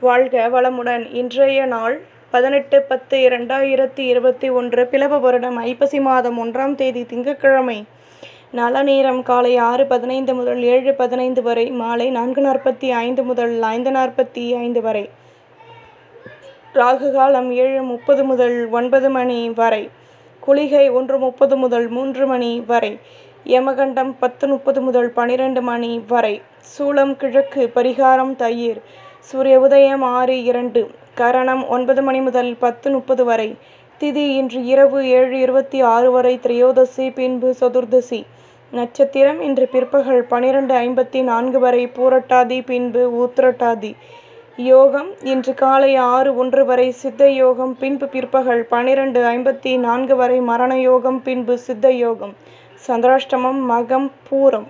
வாழ்க வளமுடன் இன்றைய நாள் பதினெட்டு பத்து இரண்டாயிரத்தி இருபத்தி ஒன்று பிலவ வருடம் ஐப்பசி மாதம் ஒன்றாம் தேதி திங்கட்கிழமை நல்ல நேரம் காலை ஆறு பதினைந்து முதல் ஏழு பதினைந்து வரை மாலை நான்கு நாற்பத்தி ஐந்து முதல் ஐந்து நாற்பத்தி ஐந்து வரை ராகு காலம் ஏழு முப்பது முதல் ஒன்பது மணி வரை குளிகை ஒன்று முப்பது முதல் மூன்று மணி வரை யமகண்டம் பத்து முப்பது முதல் பனிரெண்டு மணி வரை சூளம் கிழக்கு பரிகாரம் தயிர் சூரிய உதயம் ஆறு இரண்டு கரணம் ஒன்பது மணி முதல் பத்து முப்பது வரை திதி இன்று இரவு ஏழு இருபத்தி ஆறு வரை திரையோதசி பின்பு சதுர்தசி நட்சத்திரம் இன்று பிற்பகல் பனிரெண்டு ஐம்பத்தி நான்கு வரை பூரட்டாதி பின்பு ஊத்திரட்டாதி யோகம் இன்று காலை ஆறு ஒன்று வரை சித்த யோகம் பின்பு பிற்பகல் பனிரெண்டு ஐம்பத்தி நான்கு வரை மரண யோகம் பின்பு சித்த யோகம் சந்திராஷ்டமம் மகம் பூரம்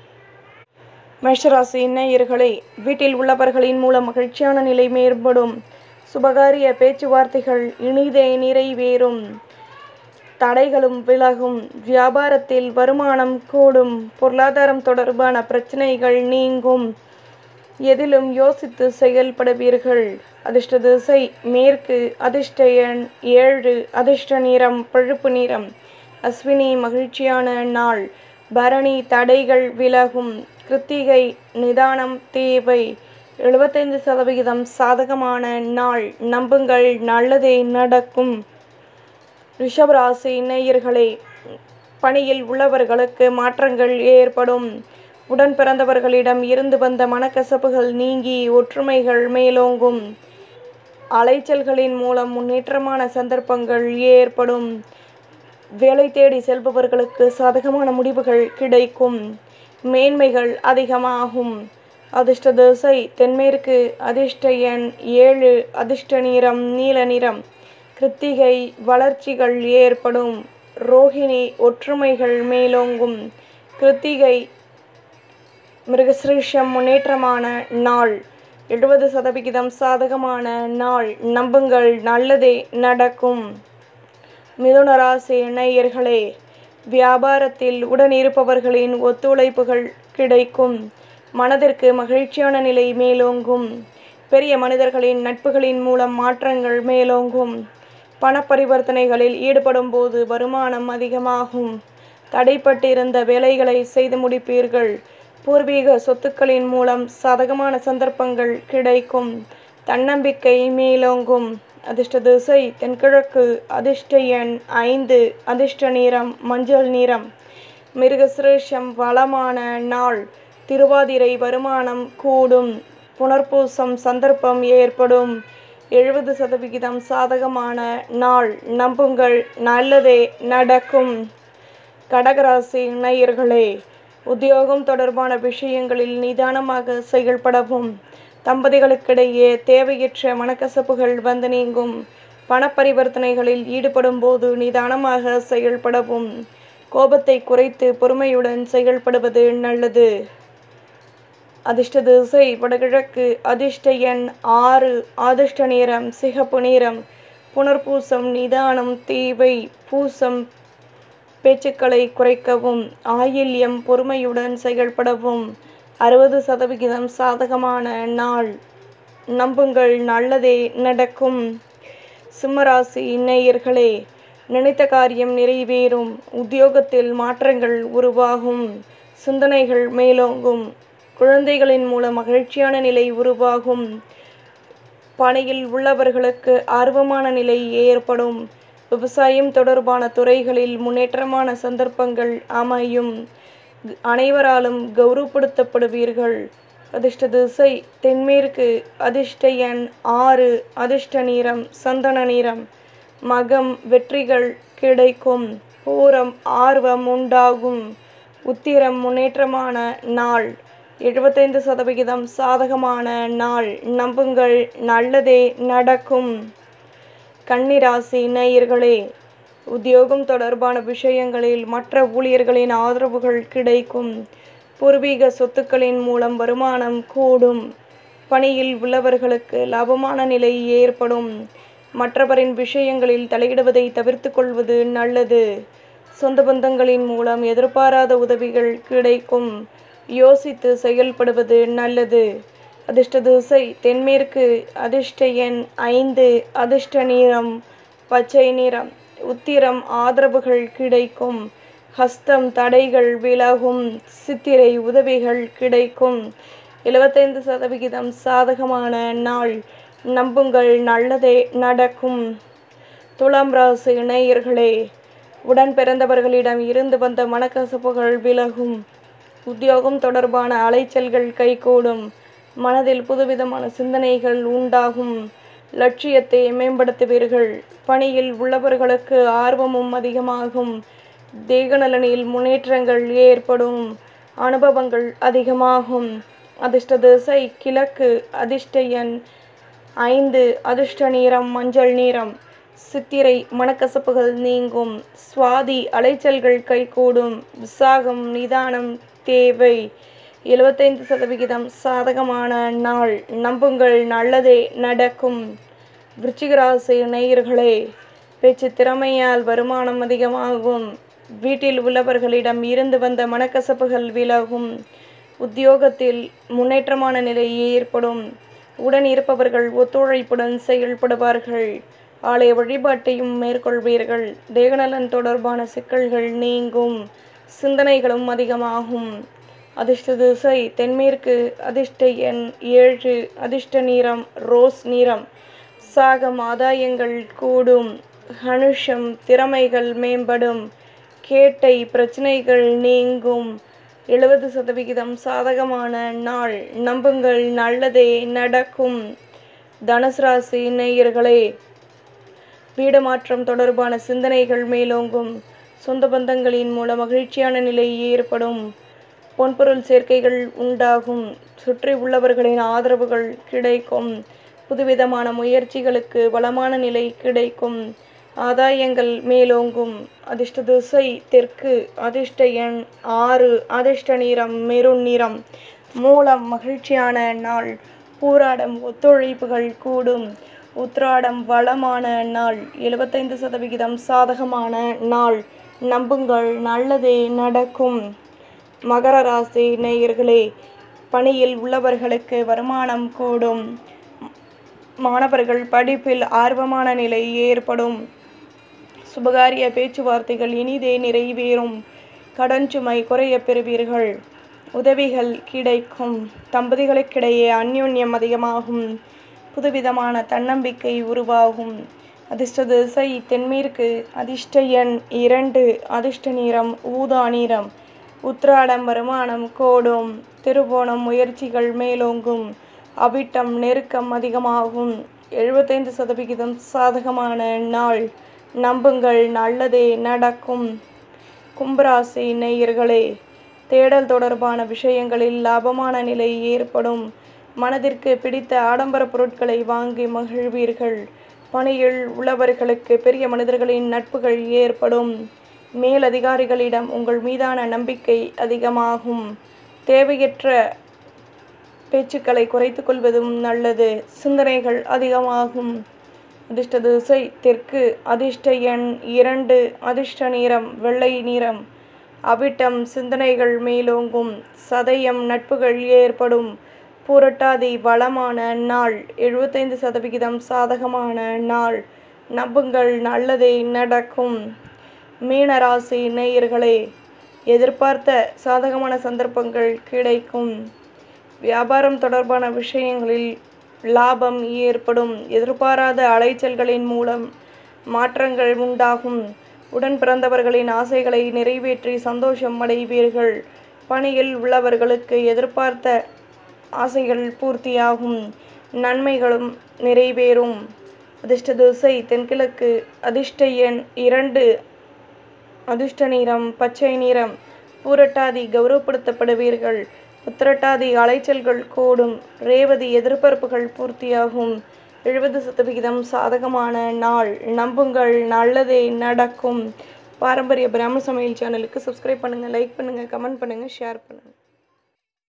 மேஷராசி நேயர்களே வீட்டில் உள்ளவர்களின் மூலம் மகிழ்ச்சியான நிலை மேம்படும் சுபகாரிய பேச்சுவார்த்தைகள் இனிதே நிறைவேறும் தடைகளும் விலகும் வியாபாரத்தில் வருமானம் கூடும் பொருளாதாரம் தொடர்பான பிரச்சனைகள் நீங்கும் எதிலும் யோசித்து செயல்படுவீர்கள் அதிர்ஷ்ட திசை மேற்கு அதிர்ஷ்ட எண் ஏழு அதிர்ஷ்ட நிறம் பழுப்பு நிறம் அஸ்வினி மகிழ்ச்சியான நாள் பரணி தடைகள் விலகும் கிருத்திகை நிதானம் தேவை எழுபத்தைந்து சதவிகிதம் சாதகமான நாள் நம்புங்கள் நல்லதே நடக்கும் ரிஷபராசி நேயர்களே பணியில் உள்ளவர்களுக்கு மாற்றங்கள் ஏற்படும் உடன் பிறந்தவர்களிடம் இருந்து வந்த மனக்கசப்புகள் நீங்கி ஒற்றுமைகள் மேலோங்கும் அலைச்சல்களின் மூலம் முன்னேற்றமான சந்தர்ப்பங்கள் ஏற்படும் வேலை தேடி செல்பவர்களுக்கு சாதகமான முடிவுகள் கிடைக்கும் மேன்மைகள் அதிகமாகும் அதிர்ஷ்ட திசை தென்மேற்கு அதிர்ஷ்ட எண் ஏழு அதிர்ஷ்ட நிறம் நீல நிறம் கிருத்திகை வளர்ச்சிகள் ஏற்படும் ரோஹிணி ஒற்றுமைகள் மேலோங்கும் கிருத்திகை மிருகசிரீஷம் முன்னேற்றமான நாள் எழுபது சதவிகிதம் சாதகமான நாள் நம்புங்கள் நல்லதே நடக்கும் மிதுன ராசி நேயர்களே வியாபாரத்தில் உடன் இருப்பவர்களின் ஒத்துழைப்புகள் கிடைக்கும் மனதிற்கு மகிழ்ச்சியான நிலை மேலோங்கும் பெரிய மனிதர்களின் நட்புகளின் மூலம் மாற்றங்கள் மேலோங்கும் பண பரிவர்த்தனைகளில் ஈடுபடும் போது வருமானம் அதிகமாகும் தடைப்பட்டிருந்த வேலைகளை செய்து முடிப்பீர்கள் பூர்வீக சொத்துக்களின் மூலம் சாதகமான சந்தர்ப்பங்கள் கிடைக்கும் தன்னம்பிக்கை மேலோங்கும் அதிர்ஷ்ட திசை தென்கிழக்கு அதிர்ஷ்ட எண் ஐந்து அதிர்ஷ்ட நிறம் மஞ்சள் நிறம் மிருகசிரேஷம் வளமான நாள் திருவாதிரை வருமானம் கூடும் புனர்பூசம் சந்தர்ப்பம் ஏற்படும் எழுபது சதவிகிதம் சாதகமான நாள் நம்புங்கள் நல்லதே நடக்கும் கடகராசி நேயர்களே உத்தியோகம் தொடர்பான விஷயங்களில் நிதானமாக செயல்படவும் தம்பதிகளுக்கிடையே தேவையற்ற மனக்கசப்புகள் வந்து நீங்கும் பண பரிவர்த்தனைகளில் ஈடுபடும் போது நிதானமாக செயல்படவும் கோபத்தை குறைத்து பொறுமையுடன் செயல்படுவது நல்லது அதிர்ஷ்ட திசை வடகிழக்கு அதிர்ஷ்ட எண் ஆறு அதிர்ஷ்ட நிறம் சிகப்பு நிறம் புனர்பூசம் நிதானம் தீவை பூசம் பேச்சுக்களை குறைக்கவும் ஆயில்யம் பொறுமையுடன் செயல்படவும் அறுபது சதவிகிதம் சாதகமான நாள் நம்புங்கள் நல்லதே நடக்கும் சிம்மராசி நேயர்களே நினைத்த காரியம் நிறைவேறும் உத்தியோகத்தில் மாற்றங்கள் உருவாகும் சிந்தனைகள் மேலோங்கும் குழந்தைகளின் மூலம் மகிழ்ச்சியான நிலை உருவாகும் பணியில் உள்ளவர்களுக்கு ஆர்வமான நிலை ஏற்படும் விவசாயம் தொடர்பான துறைகளில் முன்னேற்றமான சந்தர்ப்பங்கள் அமையும் அனைவராலும் கௌரவப்படுத்தப்படுவீர்கள் அதிர்ஷ்ட திசை தென்மேற்கு அதிர்ஷ்ட எண் ஆறு அதிர்ஷ்ட நிறம் சந்தன நிறம் மகம் வெற்றிகள் கிடைக்கும் பூரம் ஆர்வம் உண்டாகும் உத்திரம் முன்னேற்றமான நாள் எழுபத்தைந்து சதவிகிதம் சாதகமான நாள் நம்புங்கள் நல்லதே நடக்கும் கன்னிராசி நேயர்களே உத்தியோகம் தொடர்பான விஷயங்களில் மற்ற ஊழியர்களின் ஆதரவுகள் கிடைக்கும் பூர்வீக சொத்துக்களின் மூலம் வருமானம் கூடும் பணியில் உள்ளவர்களுக்கு லாபமான நிலை ஏற்படும் மற்றவரின் விஷயங்களில் தலையிடுவதை தவிர்த்து கொள்வது நல்லது சொந்த பந்தங்களின் மூலம் எதிர்பாராத உதவிகள் கிடைக்கும் யோசித்து செயல்படுவது நல்லது அதிர்ஷ்ட திசை தென்மேற்கு அதிர்ஷ்ட எண் ஐந்து அதிர்ஷ்ட நிறம் பச்சை நிறம் உத்திரம் ஆதரவுகள் கிடைக்கும் ஹஸ்தம் தடைகள் விலகும் சித்திரை உதவிகள் கிடைக்கும் எழுபத்தைந்து சதவிகிதம் சாதகமான நாள் நம்புங்கள் நல்லதே நடக்கும் துலாம் ராசி நேயர்களே உடன் பிறந்தவர்களிடம் இருந்து வந்த மனக்கசப்புகள் விலகும் உத்தியோகம் தொடர்பான அலைச்சல்கள் கைகூடும் மனதில் புதுவிதமான சிந்தனைகள் உண்டாகும் லட்சியத்தை மேம்படுத்துவீர்கள் பணியில் உள்ளவர்களுக்கு ஆர்வமும் அதிகமாகும் தேகநலனில் முன்னேற்றங்கள் ஏற்படும் அனுபவங்கள் அதிகமாகும் அதிர்ஷ்ட திசை கிழக்கு அதிர்ஷ்ட எண் ஐந்து அதிர்ஷ்ட நிறம் மஞ்சள் நிறம் சித்திரை மனக்கசப்புகள் நீங்கும் சுவாதி அலைச்சல்கள் கைகூடும் விசாகம் நிதானம் தேவை எழுபத்தைந்து சதவிகிதம் சாதகமான நாள் நம்புங்கள் நல்லதே நடக்கும் விருச்சிகராசி நேயர்களே பேச்சு திறமையால் வருமானம் அதிகமாகும் வீட்டில் உள்ளவர்களிடம் இருந்து வந்த மனக்கசப்புகள் விலகும் உத்தியோகத்தில் முன்னேற்றமான நிலை ஏற்படும் உடன் இருப்பவர்கள் ஒத்துழைப்புடன் செயல்படுவார்கள் ஆலய வழிபாட்டையும் மேற்கொள்வீர்கள் தேகநலன் தொடர்பான சிக்கல்கள் நீங்கும் சிந்தனைகளும் அதிகமாகும் அதிர்ஷ்ட திசை தென்மேற்கு அதிர்ஷ்ட எண் ஏழு அதிர்ஷ்ட நிறம் ரோஸ் நிறம் சாகம் ஆதாயங்கள் கூடும் ஹனுஷம் திறமைகள் மேம்படும் கேட்டை பிரச்சனைகள் நீங்கும் எழுபது சதவிகிதம் சாதகமான நாள் நம்புங்கள் நல்லதே நடக்கும் தனுசு ராசி நேயர்களே வீடு மாற்றம் தொடர்பான சிந்தனைகள் மேலோங்கும் சொந்த பந்தங்களின் மூலம் மகிழ்ச்சியான நிலை ஏற்படும் பொன்பொருள் சேர்க்கைகள் உண்டாகும் சுற்றி உள்ளவர்களின் ஆதரவுகள் கிடைக்கும் புதுவிதமான முயற்சிகளுக்கு வளமான நிலை கிடைக்கும் ஆதாயங்கள் மேலோங்கும் அதிர்ஷ்ட திசை தெற்கு அதிர்ஷ்ட எண் ஆறு அதிர்ஷ்ட நிறம் மெருண் நிறம் மூலம் மகிழ்ச்சியான நாள் பூராடம் ஒத்துழைப்புகள் கூடும் உத்ராடம் வளமான நாள் எழுபத்தைந்து சதவிகிதம் சாதகமான நாள் நம்புங்கள் நல்லதே நடக்கும் மகர ராசி நேயர்களே பணியில் உள்ளவர்களுக்கு வருமானம் கூடும் மாணவர்கள் படிப்பில் ஆர்வமான நிலை ஏற்படும் சுபகாரிய பேச்சுவார்த்தைகள் இனிதே நிறைவேறும் கடன் சுமை குறைய பெறுவீர்கள் உதவிகள் கிடைக்கும் தம்பதிகளுக்கிடையே அந்யோன்யம் அதிகமாகும் புதுவிதமான தன்னம்பிக்கை உருவாகும் அதிர்ஷ்ட திசை தென்மேற்கு அதிர்ஷ்ட எண் இரண்டு அதிர்ஷ்ட நிறம் ஊதா நிறம் உத்ராடம் வருமானம் கோடும் திருவோணம் முயற்சிகள் மேலோங்கும் அவிட்டம் நெருக்கம் அதிகமாகும் எழுபத்தைந்து சதவிகிதம் சாதகமான நாள் நம்புங்கள் நல்லதே நடக்கும் கும்பராசி நேயர்களே தேடல் தொடர்பான விஷயங்களில் லாபமான நிலை ஏற்படும் மனதிற்கு பிடித்த ஆடம்பர பொருட்களை வாங்கி மகிழ்வீர்கள் பணியில் உள்ளவர்களுக்கு பெரிய மனிதர்களின் நட்புகள் ஏற்படும் மேலதிகாரிகளிடம் உங்கள் மீதான நம்பிக்கை அதிகமாகும் தேவையற்ற பேச்சுக்களை குறைத்துக் கொள்வதும் நல்லது சிந்தனைகள் அதிகமாகும் அதிர்ஷ்ட திசை தெற்கு அதிர்ஷ்ட எண் இரண்டு அதிர்ஷ்ட நிறம் வெள்ளை நிறம் அவிட்டம் சிந்தனைகள் மேலோங்கும் சதயம் நட்புகள் ஏற்படும் பூரட்டாதி வளமான நாள் எழுபத்தைந்து சதவிகிதம் சாதகமான நாள் நம்புங்கள் நல்லதே நடக்கும் மீனராசி நேயர்களே எதிர்பார்த்த சாதகமான சந்தர்ப்பங்கள் கிடைக்கும் வியாபாரம் தொடர்பான விஷயங்களில் லாபம் ஏற்படும் எதிர்பாராத அலைச்சல்களின் மூலம் மாற்றங்கள் உண்டாகும் உடன் பிறந்தவர்களின் ஆசைகளை நிறைவேற்றி சந்தோஷம் அடைவீர்கள் பணியில் உள்ளவர்களுக்கு எதிர்பார்த்த ஆசைகள் பூர்த்தியாகும் நன்மைகளும் நிறைவேறும் அதிர்ஷ்ட திசை தென்கிழக்கு அதிர்ஷ்ட எண் இரண்டு அதிர்ஷ்ட நிறம் பச்சை நிறம் பூரட்டாதி கௌரவப்படுத்தப்படுவீர்கள் உத்திரட்டாதி அலைச்சல்கள் கூடும் ரேவதி எதிர்பார்ப்புகள் பூர்த்தியாகும் எழுபது சதவிகிதம் சாதகமான நாள் நம்புங்கள் நல்லதே நடக்கும் பாரம்பரிய பிராமண சமையல் சேனலுக்கு சப்ஸ்கிரைப் பண்ணுங்கள் லைக் பண்ணுங்கள் கமெண்ட் பண்ணுங்கள் ஷேர் பண்ணுங்கள்